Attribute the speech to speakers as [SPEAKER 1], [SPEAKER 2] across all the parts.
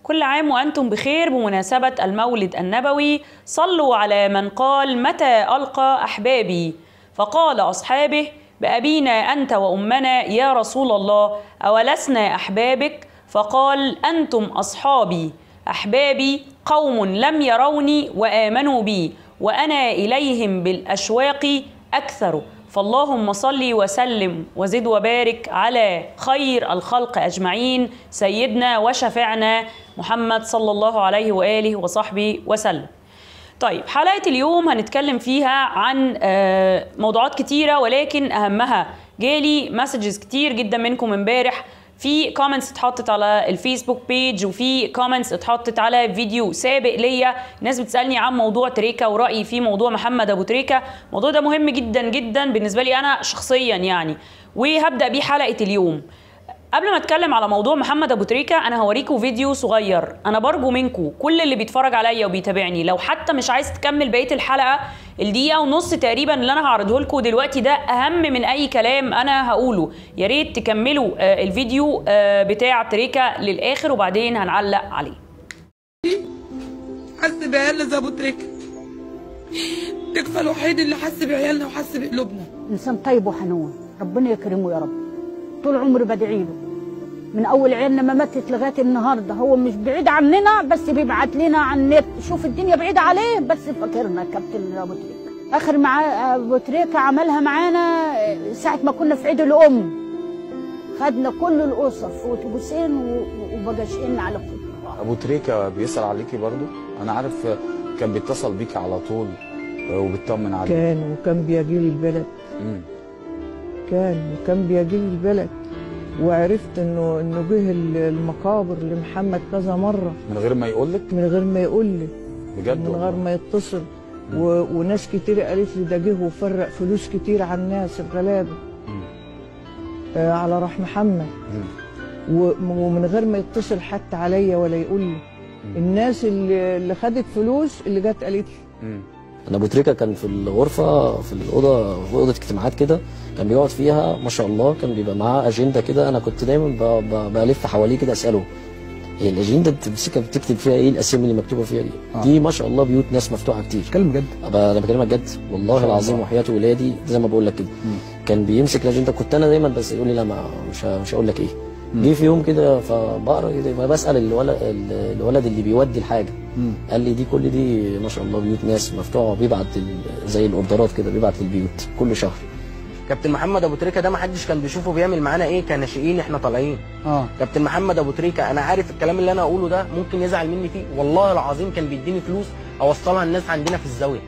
[SPEAKER 1] كل عام وأنتم بخير بمناسبة المولد النبوي صلوا على من قال متى ألقى أحبابي فقال أصحابه بأبينا أنت وأمنا يا رسول الله أولسنا أحبابك فقال أنتم أصحابي أحبابي قوم لم يروني وآمنوا بي وأنا إليهم بالأشواق أكثر فاللهم صل وسلم وزد وبارك على خير الخلق أجمعين سيدنا وشفعنا محمد صلى الله عليه وآله وصحبه وسلم طيب حلقة اليوم هنتكلم فيها عن آه، موضوعات كتيرة ولكن أهمها جالي مسجز كتير جدا منكم امبارح في كومنتس اتحطت على الفيسبوك بيج وفي كومنتس اتحطت على فيديو سابق ليا ناس بتسالني عن موضوع تريكا ورايي في موضوع محمد ابو تريكا الموضوع ده مهم جدا جدا بالنسبه لي انا شخصيا يعني وهبدا بيه حلقه اليوم قبل ما اتكلم على موضوع محمد ابو تريكه انا هوريكم فيديو صغير انا برجو منكم كل اللي بيتفرج عليا وبيتابعني لو حتى مش عايز تكمل بقيه الحلقه الدقيقه ونص تقريبا اللي انا هعرضه لكم دلوقتي ده اهم من اي كلام انا هقوله يا ريت تكملوا آه، الفيديو آه، بتاع تريكه للاخر وبعدين هنعلق عليه
[SPEAKER 2] حس بعيالنا زي ابو تريكه تكفى الوحيد اللي حس بعيالنا وحس بقلوبنا
[SPEAKER 3] انسان طيب وحنون ربنا يكرمه يا رب طول عمري بدعي له من اول عيالنا ما ماتت لغايه النهارده هو مش بعيد عننا بس بيبعت لنا على النت شوف الدنيا بعيده عليه بس فاكرنا كابتن ابو تريكه اخر مع ابو تريكه عملها معانا ساعه ما كنا في عيد الام خدنا كل الاسر في اتوبيسين و- وبجاشين على فوق
[SPEAKER 4] ابو تريكه بيسال عليكي برضو انا عارف كان بيتصل بيكي على طول وبيطمن عليك
[SPEAKER 5] كان وكان بيجي لي البلد
[SPEAKER 4] مم.
[SPEAKER 5] كان وكان بيجي لي البلد وعرفت انه انه جه ال- المقابر لمحمد كذا مره
[SPEAKER 4] من غير ما يقول لك
[SPEAKER 5] من غير ما يقول لي
[SPEAKER 4] بجد
[SPEAKER 5] من غير
[SPEAKER 4] والله.
[SPEAKER 5] ما يتصل و... وناس كتير قالت لي ده جه وفرق فلوس كتير على الناس الغلابه
[SPEAKER 4] مم.
[SPEAKER 5] آه على راح محمد
[SPEAKER 4] مم.
[SPEAKER 5] و... ومن غير ما يتصل حتى عليا ولا يقول لي الناس اللي, اللي خدت فلوس اللي جت قالت لي
[SPEAKER 4] مم.
[SPEAKER 6] انا ابو تريكه كان في الغرفه في الاوضه في اوضه اجتماعات كده كان بيقعد فيها ما شاء الله كان بيبقى معاه اجنده كده انا كنت دايما ب- ب- بلف حواليه كده اساله هي الاجنده بتمسكها بتكتب فيها ايه الاسامي اللي مكتوبه فيها دي
[SPEAKER 7] آه.
[SPEAKER 6] دي ما شاء الله بيوت ناس مفتوحه كتير
[SPEAKER 7] اتكلم جد
[SPEAKER 6] أبقى- انا بكلمك جد والله العظيم وحياه ولادي زي ما بقول لك كده كان بيمسك الاجنده كنت انا دايما بس يقول لي لا ما مش ه- مش هقول لك ايه جه في يوم كده فبقرا كده بسال الولد الولد اللي بيودي الحاجه
[SPEAKER 7] مم.
[SPEAKER 6] قال لي دي كل دي ما شاء الله بيوت ناس مفتوحه بيبعت ال- زي الاوردرات كده بيبعت للبيوت كل شهر
[SPEAKER 8] كابتن محمد ابو تريكه ده ما حدش كان بيشوفه بيعمل معانا ايه كناشئين احنا طالعين
[SPEAKER 7] اه
[SPEAKER 8] كابتن محمد ابو تريكه انا عارف الكلام اللي انا اقوله ده ممكن يزعل مني فيه والله العظيم كان بيديني فلوس اوصلها الناس عندنا في الزاويه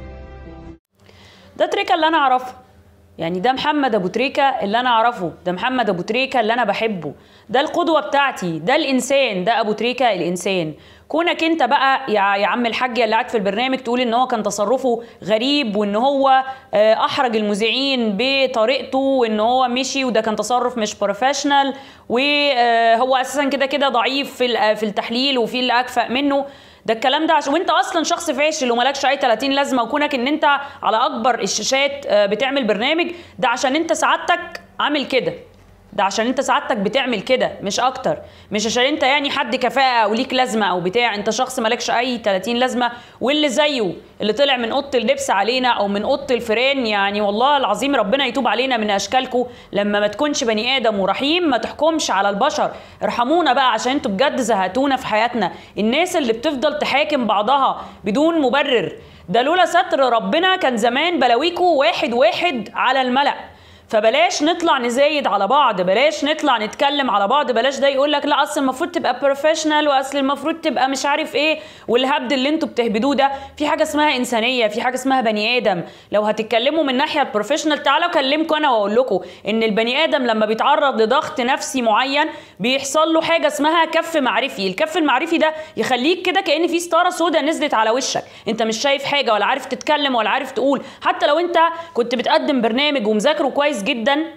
[SPEAKER 1] ده تريكة اللي انا اعرفه يعني ده محمد ابو تريكة اللي انا اعرفه ده محمد ابو تريكة اللي انا بحبه ده القدوة بتاعتي ده الانسان ده ابو تريكة الانسان كونك انت بقى يا يا عم الحاج اللي قاعد في البرنامج تقول ان هو كان تصرفه غريب وان هو آه، احرج المذيعين بطريقته وان هو مشي وده كان تصرف مش بروفيشنال وهو اساسا كده كده ضعيف في ال- في التحليل وفي اللي اكفأ منه ده الكلام ده عشان وانت اصلا شخص فاشل ومالكش اي 30 لازمه وكونك ان انت على اكبر الشاشات آه، بتعمل برنامج ده عشان انت سعادتك عامل كده ده عشان انت سعادتك بتعمل كده مش اكتر مش عشان انت يعني حد كفاءه او ليك لازمه او بتاع انت شخص مالكش اي 30 لازمه واللي زيه اللي طلع من اوضه اللبس علينا او من اوضه الفيران يعني والله العظيم ربنا يتوب علينا من اشكالكم لما ما تكونش بني ادم ورحيم ما تحكمش على البشر ارحمونا بقى عشان انتوا بجد زهقتونا في حياتنا الناس اللي بتفضل تحاكم بعضها بدون مبرر ده لولا ستر ربنا كان زمان بلاويكوا واحد واحد على الملأ فبلاش نطلع نزايد على بعض بلاش نطلع نتكلم على بعض بلاش ده يقول لك لا اصل المفروض تبقى بروفيشنال واصل المفروض تبقى مش عارف ايه والهبد اللي انتوا بتهبدوه ده في حاجه اسمها انسانيه في حاجه اسمها بني ادم لو هتتكلموا من ناحيه البروفيشنال تعالوا اكلمكم انا واقول لكم ان البني ادم لما بيتعرض لضغط نفسي معين بيحصل له حاجه اسمها كف معرفي الكف المعرفي ده يخليك كده كان في ستاره سوداء نزلت على وشك انت مش شايف حاجه ولا عارف تتكلم ولا عارف تقول حتى لو انت كنت بتقدم برنامج ومذاكره كويس جدا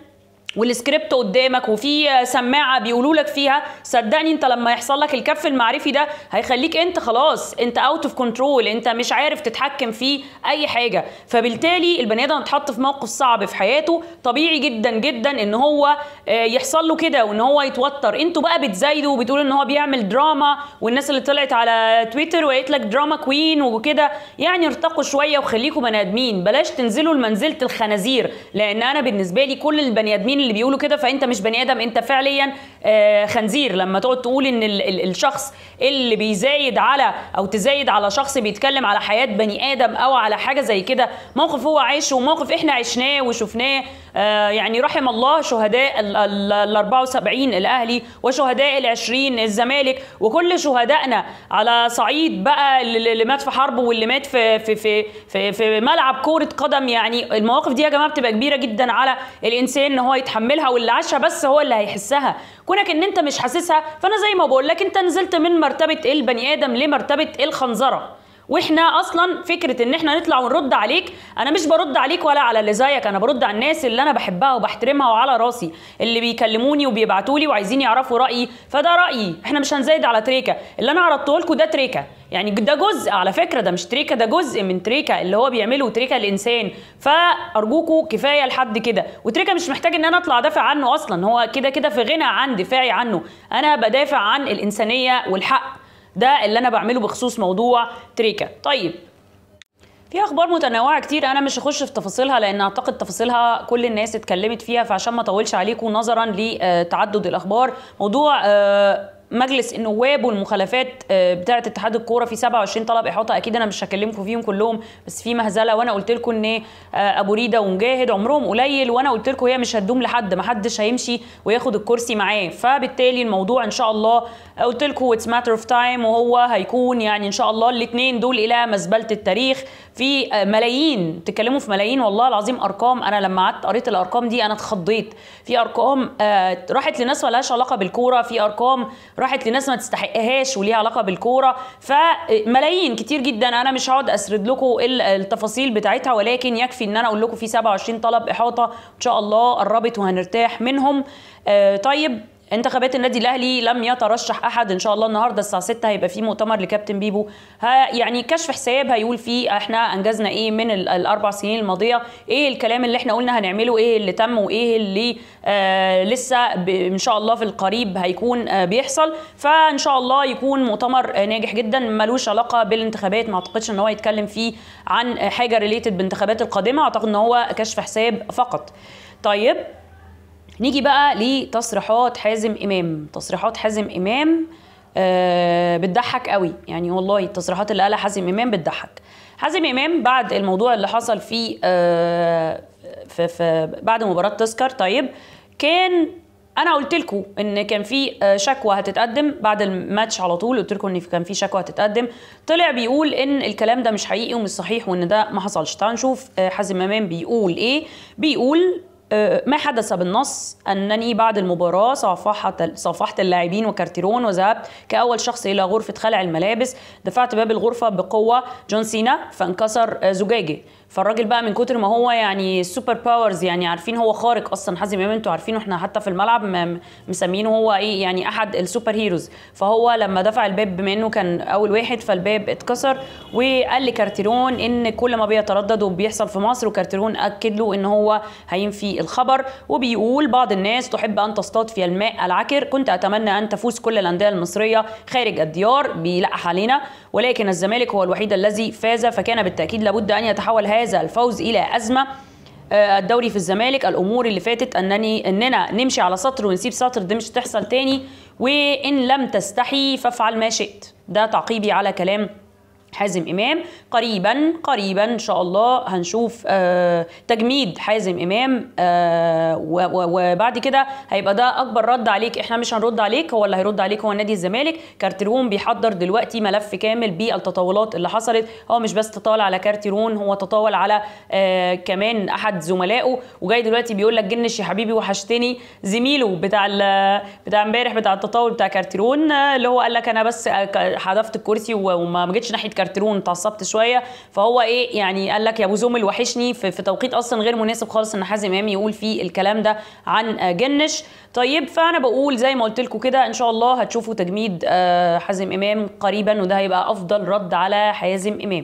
[SPEAKER 1] والسكريبت قدامك وفي سماعه بيقولوا لك فيها صدقني انت لما يحصل لك الكف المعرفي ده هيخليك انت خلاص انت اوت اوف كنترول انت مش عارف تتحكم في اي حاجه فبالتالي البني ادم اتحط في موقف صعب في حياته طبيعي جدا جدا ان هو آه، يحصل له كده وان هو يتوتر انتوا بقى بتزايدوا وبتقولوا ان هو بيعمل دراما والناس اللي طلعت على تويتر وقالت لك دراما كوين وكده يعني ارتقوا شويه وخليكم بني ادمين بلاش تنزلوا لمنزله الخنازير لان انا بالنسبه لي كل البني ادمين اللي بيقولوا كده فانت مش بني ادم انت فعليا آه، خنزير لما تقعد تقول ان ال- ال- الشخص اللي بيزايد على او تزايد على شخص بيتكلم على حياه بني ادم او على حاجه زي كده موقف هو عايشه وموقف احنا عشناه وشفناه آه، يعني رحم الله شهداء ال- ال ال 74 الاهلي وشهداء ال 20 الزمالك وكل شهدائنا على صعيد بقى اللي اللي مات في حرب واللي مات في في في في, في ملعب كوره قدم يعني المواقف دي يا جماعه بتبقى كبيره جدا على الانسان ان هو يتحملها واللي عاشها بس هو اللي هيحسها كونك ان انت مش حاسسها فانا زي ما بقول لك انت نزلت من مرتبه البني ادم لمرتبه الخنزره واحنا اصلا فكره ان احنا نطلع ونرد عليك انا مش برد عليك ولا على اللي زيك انا برد على الناس اللي انا بحبها وبحترمها وعلى راسي اللي بيكلموني وبيبعتوا لي وعايزين يعرفوا رايي فده رايي احنا مش هنزايد على تريكه اللي انا عرضته لكم ده تريكه يعني ده جزء على فكره ده مش تريكه ده جزء من تريكه اللي هو بيعمله تريكه الانسان فارجوكوا كفايه لحد كده وتريكه مش محتاج ان انا اطلع دافع عنه اصلا هو كده كده في غنى عن دفاعي عنه انا بدافع عن الانسانيه والحق ده اللي انا بعمله بخصوص موضوع تريكا طيب في اخبار متنوعه كتير انا مش هخش في تفاصيلها لان اعتقد تفاصيلها كل الناس اتكلمت فيها فعشان ما اطولش عليكم نظرا لتعدد الاخبار موضوع آه، مجلس النواب والمخالفات آه، بتاعه اتحاد الكوره في 27 طلب احاطه اكيد انا مش هكلمكم فيهم كلهم بس في مهزله وانا قلت لكم ان آه، ابو ريده ومجاهد عمرهم قليل وانا قلت لكم هي مش هتدوم لحد ما حدش هيمشي وياخد الكرسي معاه فبالتالي الموضوع ان شاء الله قلت لكم اتس ماتر اوف تايم وهو هيكون يعني ان شاء الله الاثنين دول الى مزبله التاريخ في آه، ملايين تتكلموا في ملايين والله العظيم ارقام انا لما قعدت قريت الارقام دي انا اتخضيت في ارقام آه، راحت لناس ما لهاش علاقه بالكوره في ارقام راحت لناس ما تستحقهاش وليها علاقه بالكوره فملايين كتير جدا انا مش هقعد اسرد لكم ال- التفاصيل بتاعتها ولكن يكفي ان انا اقول لكم في 27 طلب احاطه ان شاء الله قربت وهنرتاح منهم آه، طيب انتخابات النادي الاهلي لم يترشح احد ان شاء الله النهارده الساعه 6 هيبقى في مؤتمر لكابتن بيبو ها يعني كشف حساب هيقول فيه احنا انجزنا ايه من ال- الاربع سنين الماضيه ايه الكلام اللي احنا قلنا هنعمله ايه اللي تم وايه اللي آه لسه ب- ان شاء الله في القريب هيكون آه بيحصل فان شاء الله يكون مؤتمر آه ناجح جدا ملوش علاقه بالانتخابات ما اعتقدش ان هو يتكلم فيه عن آه، حاجه ريليتد بالانتخابات القادمه اعتقد ان هو كشف حساب فقط طيب نيجي بقى لتصريحات حازم امام تصريحات حازم امام آه بتضحك قوي يعني والله التصريحات اللي قالها حازم امام بتضحك حازم امام بعد الموضوع اللي حصل في آه في, في بعد مباراه تذكر طيب كان انا قلت لكم ان كان في آه، شكوى هتتقدم بعد الماتش على طول قلت لكم ان كان في شكوى هتتقدم طلع بيقول ان الكلام ده مش حقيقي ومش صحيح وان ده ما حصلش تعالوا نشوف آه، حازم امام بيقول ايه بيقول آه، ما حدث بالنص انني بعد المباراه صافحت صافحت اللاعبين وكارتيرون وذهبت كاول شخص الى غرفه خلع الملابس دفعت باب الغرفه بقوه جون سينا فانكسر آه، زجاجه فالراجل بقى من كتر ما هو يعني سوبر باورز يعني عارفين هو خارق اصلا حازم امام انتوا عارفين احنا حتى في الملعب م- مسمينه هو ايه يعني احد السوبر هيروز فهو لما دفع الباب بما انه كان اول واحد فالباب اتكسر وقال لكارتيرون ان كل ما بيتردد وبيحصل في مصر وكارتيرون اكد له ان هو هينفي الخبر وبيقول بعض الناس تحب ان تصطاد في الماء العكر كنت اتمنى ان تفوز كل الانديه المصريه خارج الديار بيلقح علينا ولكن الزمالك هو الوحيد الذي فاز فكان بالتاكيد لابد ان يتحول هذا الفوز الى ازمه آه، الدوري في الزمالك الامور اللي فاتت انني اننا نمشي على سطر ونسيب سطر دي مش تحصل تاني وان لم تستحي فافعل ما شئت ده تعقيبي على كلام حازم امام قريبا قريبا ان شاء الله هنشوف آه تجميد حازم امام آه و- و- وبعد كده هيبقى ده اكبر رد عليك احنا مش هنرد عليك هو اللي هيرد عليك هو نادي الزمالك كارتيرون بيحضر دلوقتي ملف كامل بالتطاولات اللي حصلت هو مش بس تطاول على كارتيرون هو تطاول على آه كمان احد زملائه وجاي دلوقتي بيقول لك جنش يا حبيبي وحشتني زميله بتاع ال- بتاع امبارح بتاع التطاول بتاع كارتيرون آه، اللي هو قال لك انا بس آه، ك- حذفت الكرسي و- وما ما جيتش ناحيه الكارترون اتعصبت شويه فهو ايه يعني قال لك يا ابو زومل وحشني في, في توقيت اصلا غير مناسب خالص ان حازم امام يقول فيه الكلام ده عن آه، جنش طيب فانا بقول زي ما قلت لكم كده ان شاء الله هتشوفوا تجميد آه، حازم امام قريبا وده هيبقى افضل رد على حازم امام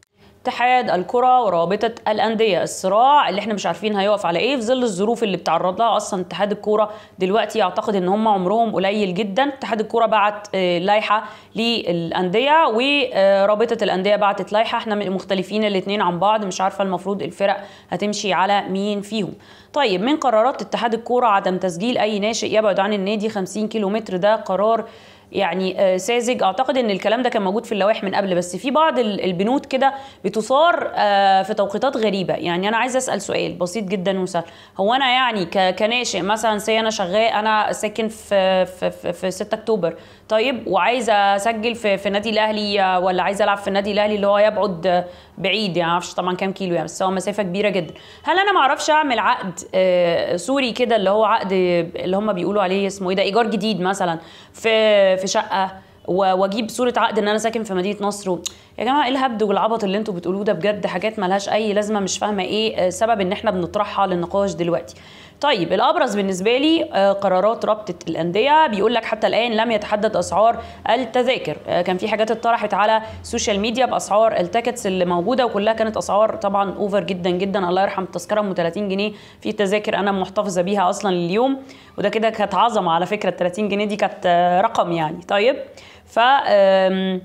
[SPEAKER 1] اتحاد الكرة ورابطة الأندية الصراع اللي احنا مش عارفين هيقف على ايه في ظل الظروف اللي بتعرض لها اصلا اتحاد الكرة دلوقتي اعتقد ان هم عمرهم قليل جدا اتحاد الكرة بعت آه، لائحة للأندية ورابطة الأندية بعتت لائحة احنا مختلفين الاتنين عن بعض مش عارفة المفروض الفرق هتمشي على مين فيهم طيب من قرارات اتحاد الكرة عدم تسجيل اي ناشئ يبعد عن النادي 50 كيلومتر ده قرار يعني آه، ساذج اعتقد ان الكلام ده كان موجود في اللوائح من قبل بس في بعض ال- البنود كده بتثار آه، في توقيتات غريبه يعني انا عايزه اسال سؤال بسيط جدا وسهل هو انا يعني ك- كناشئ مثلا سي انا شغال انا ساكن في في, في, في 6 اكتوبر طيب وعايزه اسجل في في النادي الاهلي آه، ولا عايزه العب في النادي الاهلي اللي هو يبعد آه، بعيد يعني معرفش طبعا كام كيلو يعني بس هو مسافه كبيره جدا هل انا معرفش اعمل عقد آه، سوري كده اللي هو عقد اللي هم بيقولوا عليه اسمه ايه ده ايجار جديد مثلا في في شقه و- واجيب صوره عقد ان انا ساكن في مدينه نصر و... يا جماعه ايه الهبد والعبط اللي انتوا بتقولوه ده بجد حاجات ملهاش اي لازمه مش فاهمه ايه آه، سبب ان احنا بنطرحها للنقاش دلوقتي طيب الابرز بالنسبه لي آه، قرارات رابطه الانديه بيقول لك حتى الان لم يتحدد اسعار التذاكر آه، كان في حاجات اتطرحت على السوشيال ميديا باسعار التيكتس اللي موجوده وكلها كانت اسعار طبعا اوفر جدا جدا الله يرحم التذكره ام 30 جنيه في تذاكر انا محتفظه بيها اصلا اليوم وده كده كانت عظمه على فكره ال 30 جنيه دي كانت آه، رقم يعني طيب ف آم،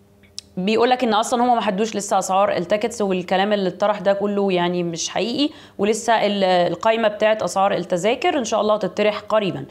[SPEAKER 1] بيقول لك ان اصلا هم ما حدوش لسه اسعار التيكتس والكلام اللي اتطرح ده كله يعني مش حقيقي ولسه ال- القائمه بتاعت اسعار التذاكر ان شاء الله تطرح قريبا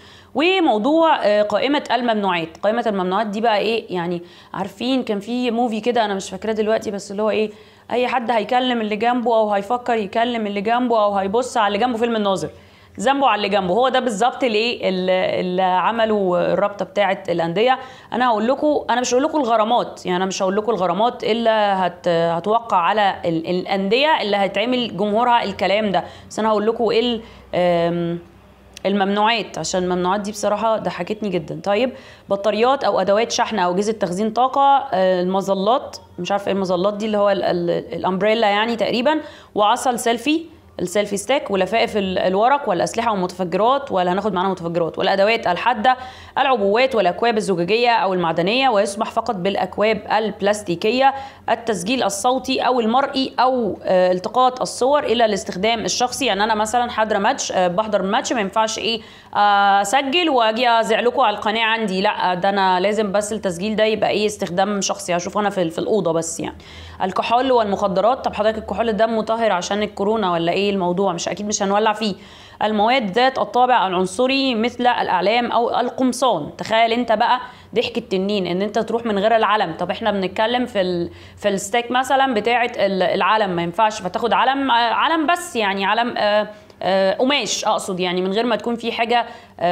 [SPEAKER 1] وموضوع آه، قائمه الممنوعات قائمه الممنوعات دي بقى ايه يعني عارفين كان في موفي كده انا مش فاكراه دلوقتي بس اللي هو ايه اي حد هيكلم اللي جنبه او هيفكر يكلم اللي جنبه او هيبص على اللي جنبه فيلم الناظر ذنبه على اللي جنبه هو ده بالظبط الايه اللي اللي عملوا الرابطه بتاعه الانديه انا هقول لكم انا مش هقول لكم الغرامات يعني انا مش هقول لكم الغرامات الا هت هتوقع على ال- الانديه اللي هيتعمل جمهورها الكلام ده بس انا هقول لكم ايه ال- آم، الممنوعات عشان الممنوعات دي بصراحه ضحكتني جدا طيب بطاريات او ادوات شحن او اجهزه تخزين طاقه آه، المظلات مش عارفه ايه المظلات دي اللي هو ال- ال- الامبريلا يعني تقريبا وعصا السيلفي السيلفي ستاك ولفائف ال- الورق والاسلحه والمتفجرات ولا هناخد معانا متفجرات والادوات الحاده العبوات والاكواب الزجاجيه او المعدنيه ويسمح فقط بالاكواب البلاستيكيه التسجيل الصوتي او المرئي او آه، التقاط الصور الى الاستخدام الشخصي يعني انا مثلا حاضره ماتش آه، بحضر ماتش ما ينفعش ايه آه، اسجل واجي ازع لكم على القناه عندي لا ده انا لازم بس التسجيل ده يبقى ايه استخدام شخصي هشوف انا في في الاوضه بس يعني الكحول والمخدرات طب حضرتك الكحول ده مطهر عشان الكورونا ولا ايه الموضوع مش اكيد مش هنولع فيه المواد ذات الطابع العنصري مثل الاعلام او القمصان تخيل انت بقى ضحك التنين ان انت تروح من غير العلم طب احنا بنتكلم في ال... في الستيك مثلا بتاعه ال- العلم ما ينفعش فتاخد علم آه، علم بس يعني علم آه، آه، قماش اقصد يعني من غير ما تكون في حاجه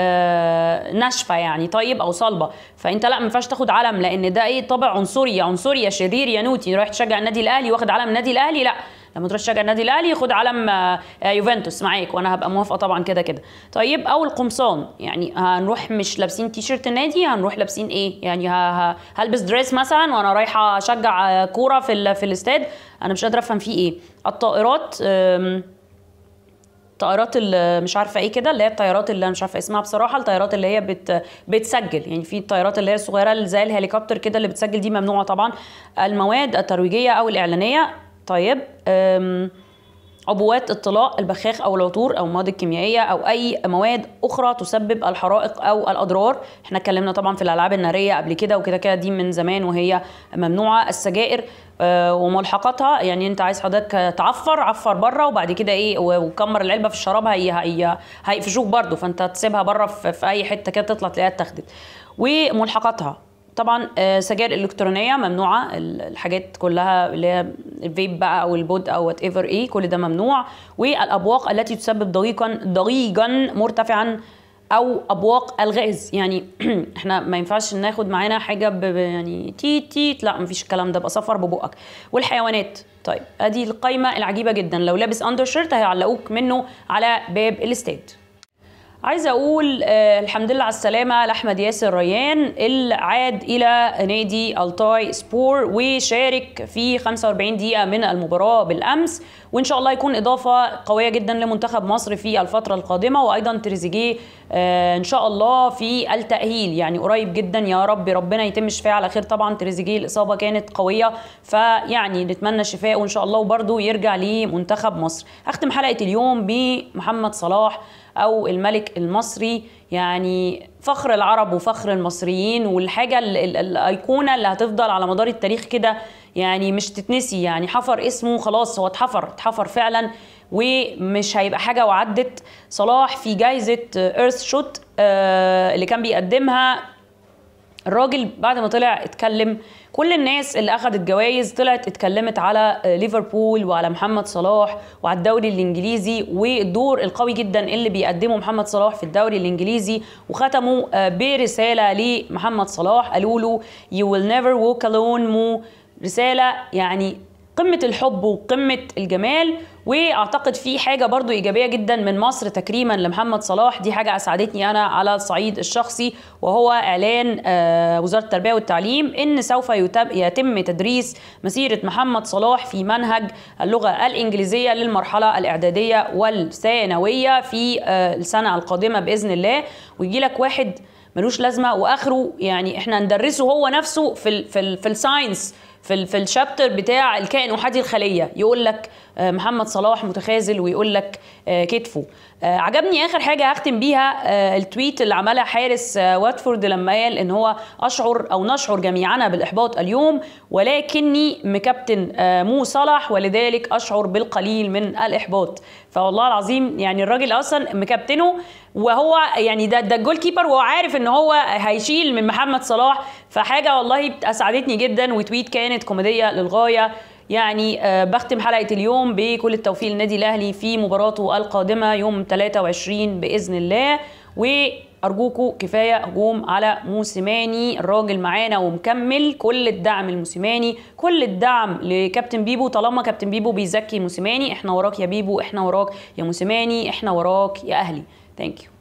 [SPEAKER 1] آه، ناشفه يعني طيب او صلبه فانت لا ما ينفعش تاخد علم لان ده ايه طابع عنصري يا عنصري يا شرير يا نوتي رايح تشجع النادي الاهلي واخد علم النادي الاهلي لا لما تروح تشجع النادي الاهلي خد علم آه، آه، يوفنتوس معاك وانا هبقى موافقه طبعا كده كده طيب او القمصان يعني هنروح مش لابسين تي شيرت النادي هنروح لابسين ايه يعني ه- ه- هلبس دريس مثلا وانا رايحه اشجع آه، كوره في ال- في الاستاد انا مش قادره افهم فيه ايه الطائرات آم، طائرات ال- مش عارفه ايه كده اللي هي الطيارات اللي انا مش عارفه اسمها بصراحه الطيارات اللي هي بت بتسجل يعني في الطيارات اللي هي الصغيره اللي زي الهليكوبتر كده اللي بتسجل دي ممنوعه طبعا المواد الترويجيه او الاعلانيه طيب أم عبوات الطلاء البخاخ او العطور او المواد الكيميائيه او اي مواد اخرى تسبب الحرائق او الاضرار احنا اتكلمنا طبعا في الالعاب الناريه قبل كده وكده كده دي من زمان وهي ممنوعه السجائر آه، وملحقاتها يعني انت عايز حضرتك تعفر عفر بره وبعد كده ايه و- وكمر العلبه في الشراب هي هي هيقفشوك برضه فانت تسيبها بره في, في اي حته كده تطلع تلاقيها اتاخدت وملحقاتها طبعا آه، سجائر الكترونيه ممنوعه ال- الحاجات كلها اللي هي الفيب بقى او البود او وات ايفر ايه كل ده ممنوع والابواق التي تسبب ضغيقا ضغيجا مرتفعا او ابواق الغاز يعني احنا ما ينفعش ناخد معانا حاجه ب ب- يعني تيت تيت لا مفيش الكلام ده بقى صفر ببقك والحيوانات طيب ادي القايمه العجيبه جدا لو لابس اندر شيرت هيعلقوك منه على باب الاستاد عايزه اقول آه الحمد لله على السلامه لاحمد ياسر ريان اللي عاد الى نادي التاي سبور وشارك في 45 دقيقه من المباراه بالامس وان شاء الله يكون اضافه قويه جدا لمنتخب مصر في الفتره القادمه وايضا تريزيجيه آه ان شاء الله في التاهيل يعني قريب جدا يا رب ربنا يتم الشفاء على خير طبعا تريزيجيه الاصابه كانت قويه فيعني نتمنى الشفاء وان شاء الله وبرده يرجع لمنتخب مصر اختم حلقه اليوم بمحمد صلاح او الملك المصري يعني فخر العرب وفخر المصريين والحاجه ال- ال- الايقونه اللي هتفضل على مدار التاريخ كده يعني مش تتنسي يعني حفر اسمه خلاص هو اتحفر اتحفر فعلا ومش هيبقى حاجه وعدت صلاح في جائزه ايرث شوت اللي كان بيقدمها الراجل بعد ما طلع اتكلم كل الناس اللي اخذت جوائز طلعت اتكلمت على ليفربول وعلى محمد صلاح وعلى الدوري الانجليزي والدور القوي جدا اللي بيقدمه محمد صلاح في الدوري الانجليزي وختموا برساله لمحمد صلاح قالوا له you will never walk alone مو رساله يعني قمة الحب وقمة الجمال واعتقد في حاجة برضو ايجابية جدا من مصر تكريما لمحمد صلاح دي حاجة اسعدتني انا على الصعيد الشخصي وهو اعلان آه، وزارة التربية والتعليم ان سوف يتم- يتم تدريس مسيرة محمد صلاح في منهج اللغة الانجليزية للمرحلة الاعدادية والثانوية في آه، السنة القادمة باذن الله ويجي لك واحد ملوش لازمة واخره يعني احنا ندرسه هو نفسه في ال في ال في الساينس في ال في الشابتر بتاع الكائن احادي الخليه يقول لك آه، محمد صلاح متخاذل ويقول لك آه، كتفه آه، عجبني اخر حاجه هختم بيها آه، التويت اللي عملها حارس آه، واتفورد لما قال ان هو اشعر او نشعر جميعنا بالاحباط اليوم ولكني مكابتن آه، مو صلاح ولذلك اشعر بالقليل من الاحباط فوالله العظيم يعني الراجل اصلا مكابتنه وهو يعني ده ده الجول كيبر وهو عارف ان هو هيشيل من محمد صلاح فحاجه والله اسعدتني جدا وتويت كانت كوميديه للغايه يعني آه، بختم حلقه اليوم بكل التوفيق للنادي الاهلي في مباراته القادمه يوم 23 باذن الله وارجوكوا كفايه هجوم على موسيماني الراجل معانا ومكمل كل الدعم الموسيماني كل الدعم لكابتن بيبو طالما كابتن بيبو بيزكي موسيماني احنا وراك يا بيبو احنا وراك يا موسيماني احنا وراك يا اهلي ثانك يو